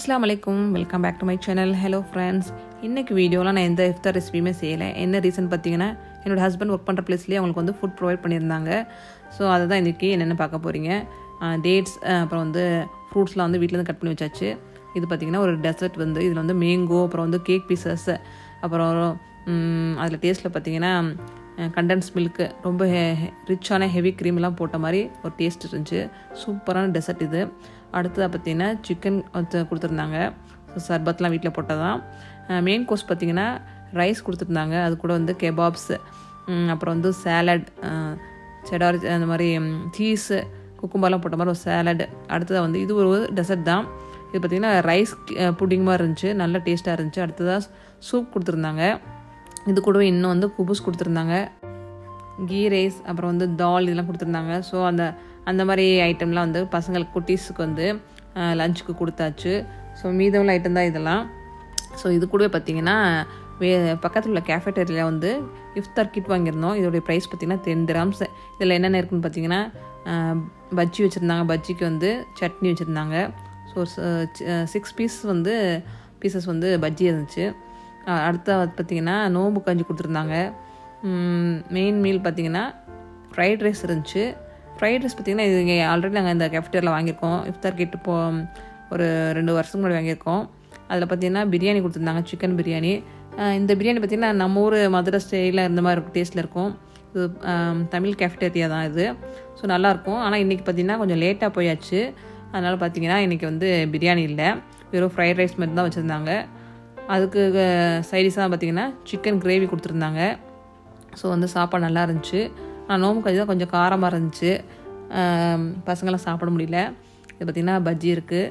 அஸ்லாம் வலைக்கும் welcome back to my channel hello friends இன்னைக்கு வீடியோவில் நான் எந்த இஃப்தார் ரெசிபியுமே செய்யலை என்ன ரீசன் பார்த்தீங்கன்னா என்னோட ஹஸ்பண்ட் ஒர்க் பண்ணுற பிளேஸ்லேயே அவங்களுக்கு வந்து ஃபுட் ப்ரொவைட் பண்ணியிருந்தாங்க ஸோ அதை தான் இன்றைக்கி என்னென்ன பார்க்க போகிறீங்க டேட்ஸ் அப்புறம் வந்து ஃப்ரூட்ஸ்லாம் வந்து வீட்டிலேருந்து கட் பண்ணி வச்சாச்சு இது பார்த்திங்கன்னா ஒரு டெசர்ட் வந்து இதில் வந்து மேங்கோ அப்புறம் வந்து கேக் பீசஸ் அப்புறம் அதில் டேஸ்ட்டில் பார்த்தீங்கன்னா கண்டென்ஸ் மில்க்கு ரொம்ப ரிச்சான ஹெவி க்ரீம்லாம் போட்ட மாதிரி ஒரு டேஸ்ட் இருந்துச்சு சூப்பரான டெசர்ட் இது அடுத்ததாக பார்த்தீங்கன்னா சிக்கன் கொடுத்துருந்தாங்க ஸோ சர்பத்லாம் வீட்டில் போட்டதான் மெயின் கோர்ஸ் பார்த்தீங்கன்னா ரைஸ் கொடுத்துருந்தாங்க அது கூட வந்து கெபாப்ஸ் அப்புறம் வந்து சேலட் செடார் அந்த மாதிரி சீஸு குக்கும்பர்லாம் போட்ட மாதிரி ஒரு சேலட் அடுத்ததாக வந்து இது ஒரு டெசர்ட் தான் இது பார்த்திங்கன்னா ரைஸ் புட்டிங் மாதிரி இருந்துச்சு நல்ல டேஸ்ட்டாக இருந்துச்சு அடுத்ததாக சூப் கொடுத்துருந்தாங்க இது கூடவே இன்னும் வந்து குபூஸ் கொடுத்துருந்தாங்க கீ ரைஸ் அப்புறம் வந்து தால் இதெல்லாம் கொடுத்துருந்தாங்க ஸோ அந்த அந்த மாதிரி ஐட்டம்லாம் வந்து பசங்களுக்கு குட்டீஸுக்கு வந்து லஞ்சுக்கு கொடுத்தாச்சு ஸோ மீதமுள்ள ஐட்டம் தான் இதெல்லாம் ஸோ இது கூடவே பார்த்திங்கன்னா வே பக்கத்தில் உள்ள கேஃபேட்டரியில் வந்து இஃப்தார் கிட் வாங்கியிருந்தோம் இதோடைய ப்ரைஸ் பார்த்திங்கன்னா டென் கிராம்ஸ் இதில் என்னென்ன இருக்குன்னு பார்த்தீங்கன்னா பஜ்ஜி வச்சுருந்தாங்க பஜ்ஜிக்கு வந்து சட்னி வச்சுருந்தாங்க ஸோ சிக்ஸ் பீஸ் வந்து பீசஸ் வந்து பஜ்ஜி இருந்துச்சு அடுத்த பார்த்திங்கன்னா நோம்பு கஞ்சி கொடுத்துருந்தாங்க மெயின் மீல் பார்த்திங்கன்னா ஃப்ரைட் ரைஸ் இருந்துச்சு ஃப்ரைட் ரைஸ் பார்த்திங்கன்னா இது இங்கே ஆல்ரெடி நாங்கள் இந்த கேஃப்டேரியில் வாங்கியிருக்கோம் இஃப்தார் கிட்டு போ ஒரு ரெண்டு வருஷத்துக்கு முன்னாடி வாங்கியிருக்கோம் அதில் பார்த்திங்கன்னா பிரியாணி கொடுத்துருந்தாங்க சிக்கன் பிரியாணி இந்த பிரியாணி பார்த்திங்கன்னா நம்ம ஊர் மதுரை ஸ்டைலில் இந்த மாதிரி இருக்கும் டேஸ்ட்டில் இருக்கும் இது தமிழ் கேஃப்டேரியா தான் இது ஸோ நல்லாயிருக்கும் ஆனால் இன்றைக்கி பார்த்திங்கன்னா கொஞ்சம் லேட்டாக போயாச்சு அதனால் பார்த்திங்கன்னா இன்றைக்கி வந்து பிரியாணி இல்லை வெறும் ஃப்ரைட் ரைஸ் மட்டும் தான் வச்சுருந்தாங்க அதுக்கு சைடிஷாக பார்த்திங்கன்னா சிக்கன் கிரேவி கொடுத்துருந்தாங்க ஸோ வந்து சாப்பாடு நல்லா இருந்துச்சு ஆனால் நோம்பு கஞ்சி தான் கொஞ்சம் காரமாக இருந்துச்சு பசங்களாம் சாப்பிட முடியல இது பார்த்திங்கன்னா பஜ்ஜி இருக்குது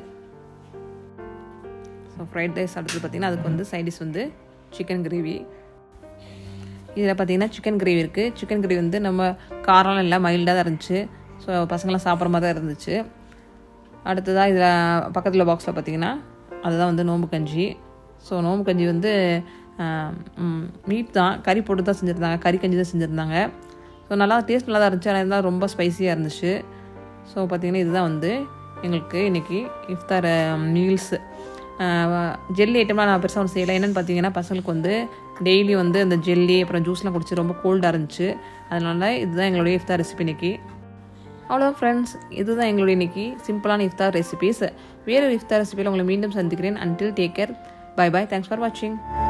ஸோ ஃப்ரைட் ரைஸ் அடுத்தது பார்த்திங்கன்னா அதுக்கு வந்து சைடிஷ் வந்து சிக்கன் கிரேவி இதில் பார்த்திங்கன்னா சிக்கன் கிரேவி இருக்குது சிக்கன் கிரேவி வந்து நம்ம காரம்லாம் இல்லை மைல்டாக தான் இருந்துச்சு ஸோ பசங்களாம் சாப்பிட்ற மாதிரி தான் இருந்துச்சு அடுத்ததாக இதில் பக்கத்தில் பாக்ஸில் பார்த்திங்கன்னா அதுதான் வந்து நோம்பு கஞ்சி ஸோ நோம்பு கஞ்சி வந்து மீட் தான் கறி போட்டு தான் செஞ்சுருந்தாங்க கறி கஞ்சி தான் செஞ்சுருந்தாங்க ஸோ நல்லா டேஸ்ட் நல்லா தான் இருந்துச்சு ஆனால் இருந்தால் ரொம்ப ஸ்பைஸியாக இருந்துச்சு ஸோ பார்த்திங்கன்னா இதுதான் வந்து எங்களுக்கு இன்றைக்கி இஃப்தார் மீல்ஸு ஜெல்லி ஐட்டம்லாம் நான் பெருசாக ஒன்று செய்யலை என்னென்னு பார்த்தீங்கன்னா பசங்களுக்கு வந்து டெய்லி வந்து அந்த ஜெல்லி அப்புறம் ஜூஸ்லாம் குடிச்சு ரொம்ப கோல்டாக இருந்துச்சு அதனால இதுதான் எங்களுடைய இஃப்தார் ரெசிபி இன்றைக்கி அவ்வளோதான் ஃப்ரெண்ட்ஸ் இதுதான் எங்களுடைய இன்றைக்கி சிம்பிளான இஃப்தார் ரெசிபிஸ் வேறு இஃப்தார் ரெசிபியில் உங்களை மீண்டும் சந்திக்கிறேன் until take care bye bye thanks for வாட்சிங்